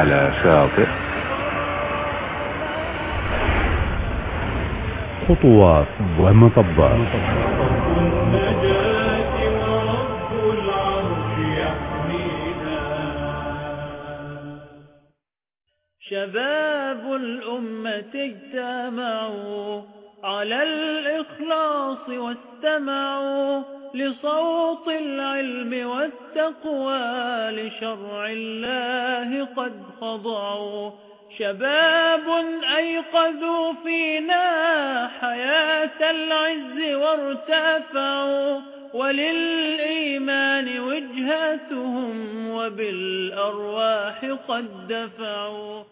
على شاطئ خطوات ومطبات شباب الأمة اجتمعوا على الإخلاص واستمعوا لصوت العلم والتقوى لشرع الله قد خضعوا شباب أيقظوا فينا حياة العز وارتفعوا وللإيمان وجهتهم وبالأرواح قد دفعوا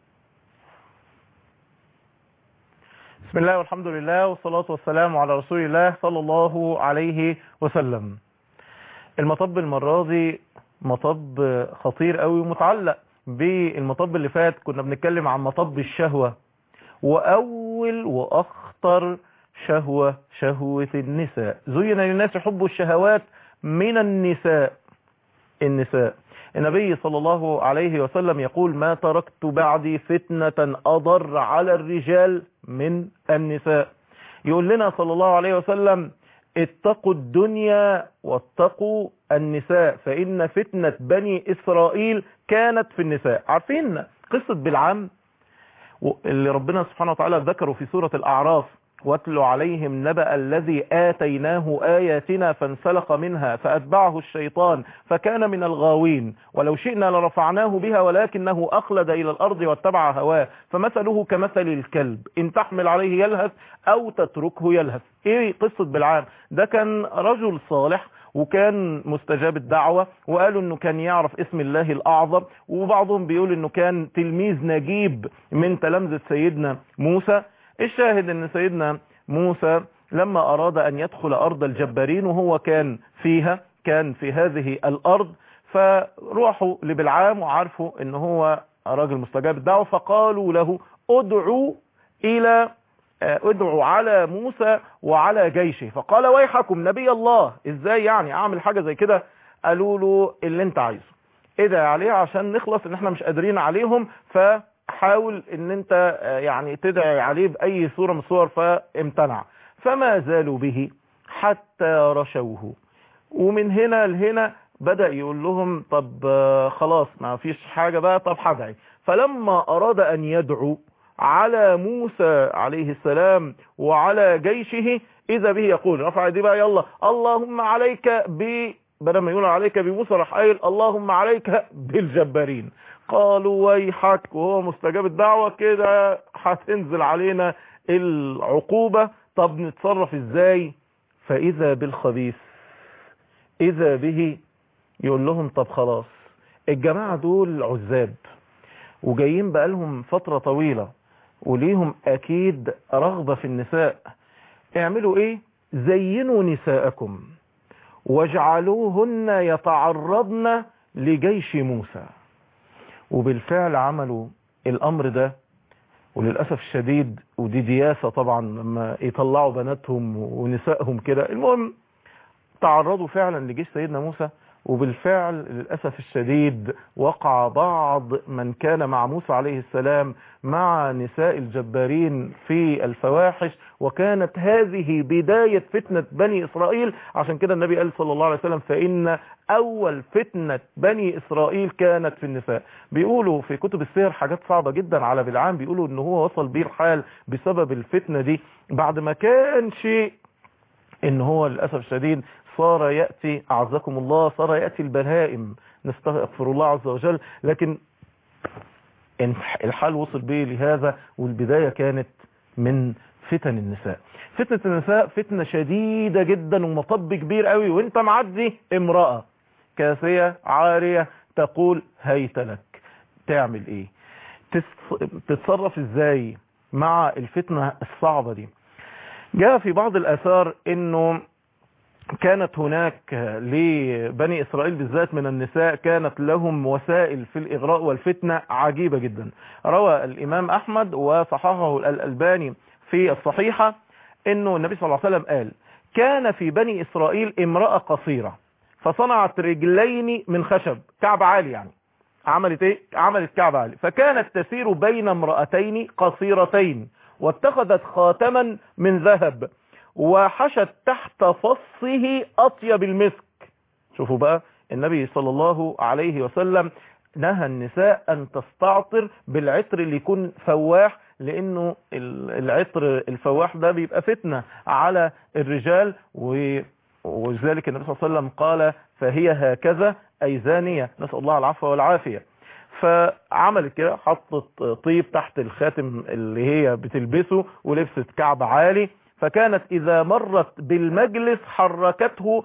بسم الله والحمد لله والصلاة والسلام على رسول الله صلى الله عليه وسلم المطب المرة دي مطب خطير قوي ومتعلق بالمطب اللي فات كنا بنتكلم عن مطب الشهوة وأول وأخطر شهوة شهوة النساء زين للناس حب الشهوات من النساء النساء النبي صلى الله عليه وسلم يقول ما تركت بعدي فتنة أضر على الرجال من النساء يقول لنا صلى الله عليه وسلم اتقوا الدنيا واتقوا النساء فإن فتنة بني إسرائيل كانت في النساء عارفين قصة بالعام اللي ربنا سبحانه وتعالى ذكره في سورة الأعراف واتل عليهم نبأ الذي آتيناه آياتنا فانسلق منها فأتبعه الشيطان فكان من الغاوين ولو شئنا لرفعناه بها ولكنه أخلد إلى الأرض واتبع هواه فمثله كمثل الكلب إن تحمل عليه يلهث أو تتركه يلهث إيه قصة بالعام ده كان رجل صالح وكان مستجاب الدعوة وقالوا انه كان يعرف اسم الله الاعظم وبعضهم بيقول انه كان تلميذ نجيب من تلامذة سيدنا موسى الشاهد ان سيدنا موسى لما اراد ان يدخل ارض الجبارين وهو كان فيها كان في هذه الارض فروحوا لبلعام وعرفوا ان هو راجل مستجاب الدعوة فقالوا له ادعوا الى ادعوا على موسى وعلى جيشه فقال ويحكم نبي الله ازاي يعني اعمل حاجة زي كده قالوا له اللي انت عايزه ادعي عليه عشان نخلص ان احنا مش قادرين عليهم ف حاول ان انت يعني تدعي عليه باي صورة من الصور فامتنع فما زالوا به حتى رشوه ومن هنا لهنا بدأ يقول لهم طب خلاص ما فيش حاجة بقى طب هدعي فلما اراد ان يدعو على موسى عليه السلام وعلى جيشه اذا به يقول رفع دي بقى يلا اللهم عليك ب بدل ما يقول عليك بموسى راح قايل اللهم عليك بالجبارين قالوا ويحك وهو مستجاب الدعوة كده هتنزل علينا العقوبة طب نتصرف ازاي فاذا بالخبيث اذا به يقول لهم طب خلاص الجماعة دول عزاب وجايين بقالهم فترة طويلة وليهم اكيد رغبة في النساء اعملوا ايه زينوا نساءكم واجعلوهن يتعرضن لجيش موسى وبالفعل عملوا الامر ده وللأسف الشديد ودي دياسة طبعا لما يطلعوا بناتهم ونسائهم كده المهم تعرضوا فعلا لجيش سيدنا موسى وبالفعل للأسف الشديد وقع بعض من كان مع موسى عليه السلام مع نساء الجبارين في الفواحش وكانت هذه بداية فتنة بني إسرائيل عشان كده النبي قال صلى الله عليه وسلم فإن أول فتنة بني إسرائيل كانت في النساء بيقولوا في كتب السير حاجات صعبة جدا على بلعام بيقولوا إن هو وصل بيه الحال بسبب الفتنة دي بعد ما كان شيء إن هو للأسف الشديد صار يأتي أعزكم الله صار يأتي البهائم نستغفر الله عز وجل لكن الحال وصل به لهذا والبداية كانت من فتن النساء فتنة النساء فتنة شديدة جدا ومطب كبير قوي وانت معدي امرأة كاسية عارية تقول هيت لك تعمل ايه تتصرف ازاي مع الفتنة الصعبة دي جاء في بعض الآثار انه كانت هناك لبني إسرائيل بالذات من النساء كانت لهم وسائل في الإغراء والفتنة عجيبة جدا روى الإمام أحمد وصححه الألباني في الصحيحة أنه النبي صلى الله عليه وسلم قال كان في بني إسرائيل امرأة قصيرة فصنعت رجلين من خشب كعب عالي يعني عملت ايه عملت كعب عالي فكانت تسير بين امرأتين قصيرتين واتخذت خاتما من ذهب وحشت تحت فصه اطيب المسك شوفوا بقى النبي صلى الله عليه وسلم نهى النساء ان تستعطر بالعطر اللي يكون فواح لانه العطر الفواح ده بيبقى فتنة على الرجال وذلك النبي صلى الله عليه وسلم قال فهي هكذا اي زانية نسأل الله العفو والعافية فعملت كده حطت طيب تحت الخاتم اللي هي بتلبسه ولبست كعب عالي فكانت إذا مرت بالمجلس حركته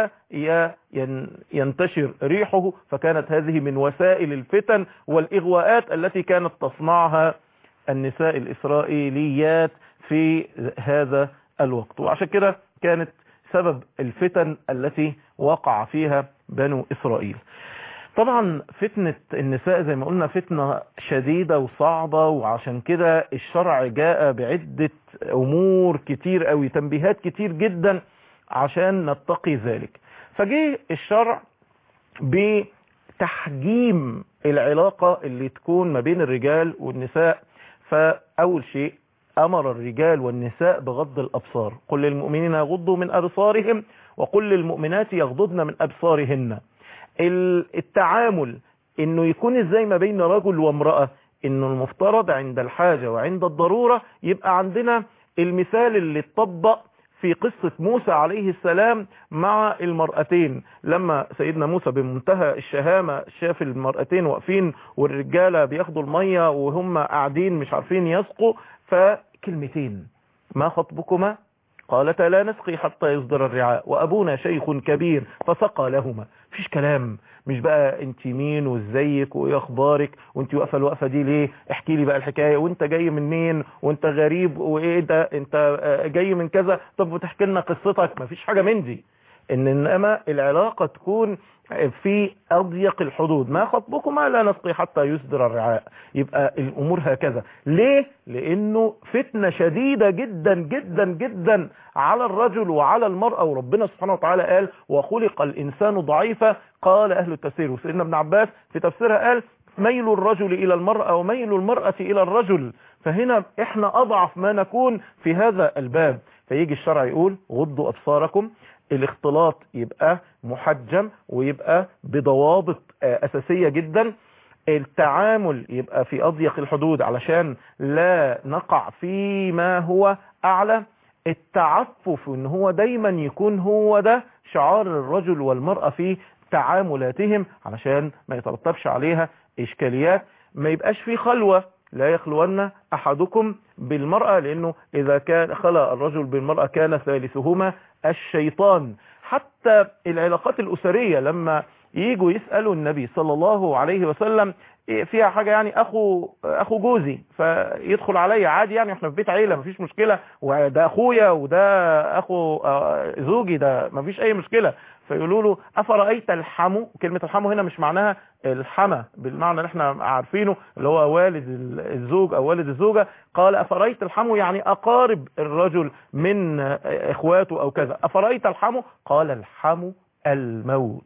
فينتشر ريحه فكانت هذه من وسائل الفتن والإغواءات التي كانت تصنعها النساء الإسرائيليات في هذا الوقت وعشان كده كانت سبب الفتن التي وقع فيها بنو إسرائيل طبعا فتنة النساء زي ما قلنا فتنة شديدة وصعبة وعشان كده الشرع جاء بعدة امور كتير قوي تنبيهات كتير جدا عشان نتقي ذلك فجه الشرع بتحجيم العلاقة اللي تكون ما بين الرجال والنساء فاول شيء امر الرجال والنساء بغض الابصار قل للمؤمنين يغضوا من ابصارهم وقل للمؤمنات يغضضن من ابصارهن التعامل انه يكون ازاي ما بين رجل وامرأة انه المفترض عند الحاجة وعند الضرورة يبقى عندنا المثال اللي اتطبق في قصة موسى عليه السلام مع المرأتين لما سيدنا موسى بمنتهى الشهامة شاف المرأتين واقفين والرجالة بياخدوا المية وهم قاعدين مش عارفين يسقوا فكلمتين ما خطبكما قالتا لا نسقي حتى يصدر الرعاء وابونا شيخ كبير فسقى لهما فيش كلام مش بقى انت مين وازيك وايه اخبارك وانت واقفه الوقفه دي ليه احكي لي بقى الحكايه وانت جاي منين وانت غريب وايه ده انت جاي من كذا طب وتحكي لنا قصتك مفيش حاجه من دي ان انما العلاقه تكون في اضيق الحدود ما خطبكما لا نسقي حتى يصدر الرعاء يبقى الامور هكذا ليه لانه فتنة شديدة جدا جدا جدا على الرجل وعلى المرأة وربنا سبحانه وتعالى قال وخلق الانسان ضعيفا قال اهل التفسير وسيدنا ابن عباس في تفسيرها قال ميل الرجل الى المرأة وميل المرأة الى الرجل فهنا احنا اضعف ما نكون في هذا الباب فيجي الشرع يقول غضوا ابصاركم الاختلاط يبقى محجم ويبقى بضوابط اساسية جدا التعامل يبقى في اضيق الحدود علشان لا نقع فيما هو اعلى التعفف ان هو دايما يكون هو ده شعار الرجل والمرأة في تعاملاتهم علشان ما يترتبش عليها اشكاليات ما يبقاش في خلوة لا يخلون احدكم بالمرأة لانه اذا كان خلى الرجل بالمرأة كان ثالثهما الشيطان حتى العلاقات الاسرية لما يجوا يسألوا النبي صلى الله عليه وسلم فيها حاجة يعني اخو اخو جوزي فيدخل علي عادي يعني احنا في بيت عيلة مفيش مشكلة وده اخويا وده اخو زوجي ده مفيش اي مشكلة فيقولوا له افرأيت الحمو كلمة الحمو هنا مش معناها الحمى بالمعنى اللي احنا عارفينه اللي هو والد الزوج او والد الزوجة قال افرأيت الحمو يعني اقارب الرجل من اخواته او كذا افرأيت الحمو قال الحمو الموت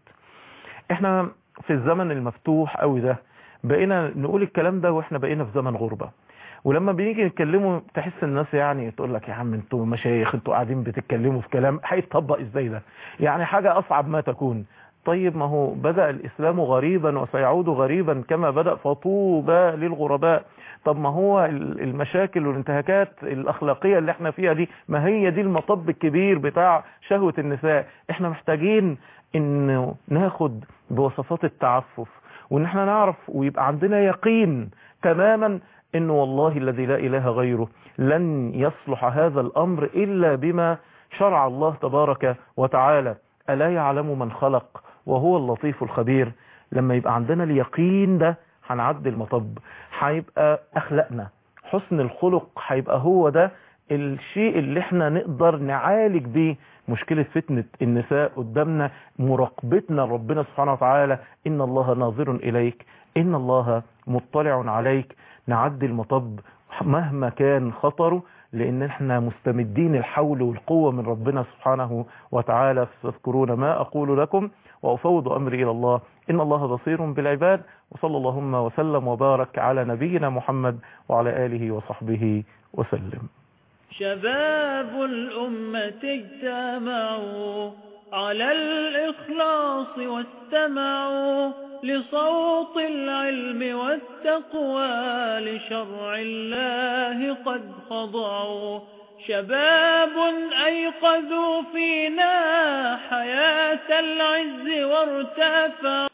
احنا في الزمن المفتوح قوي ده بقينا نقول الكلام ده واحنا بقينا في زمن غربة ولما بنيجي نتكلموا تحس الناس يعني تقول لك يا عم انتوا مشايخ انتوا قاعدين بتتكلموا في كلام هيتطبق ازاي ده يعني حاجة اصعب ما تكون طيب ما هو بدأ الاسلام غريبا وسيعود غريبا كما بدأ فطوبى للغرباء طب ما هو المشاكل والانتهاكات الاخلاقية اللي احنا فيها دي ما هي دي المطب الكبير بتاع شهوة النساء احنا محتاجين انه ناخد بوصفات التعفف وان احنا نعرف ويبقى عندنا يقين تماما انه والله الذي لا اله غيره لن يصلح هذا الامر الا بما شرع الله تبارك وتعالى الا يعلم من خلق وهو اللطيف الخبير لما يبقى عندنا اليقين ده هنعدي المطب هيبقى اخلاقنا حسن الخلق هيبقى هو ده الشيء اللي احنا نقدر نعالج بيه مشكلة فتنة النساء قدامنا مراقبتنا ربنا سبحانه وتعالى إن الله ناظر إليك إن الله مطلع عليك نعدي المطب مهما كان خطره لأن احنا مستمدين الحول والقوة من ربنا سبحانه وتعالى فاذكرون ما أقول لكم وأفوض أمري إلى الله إن الله بصير بالعباد وصلى اللهم وسلم وبارك على نبينا محمد وعلى آله وصحبه وسلم شباب الأمة اجتمعوا على الإخلاص واستمعوا لصوت العلم والتقوى لشرع الله قد خضعوا شباب أيقظوا فينا حياة العز وارتفعوا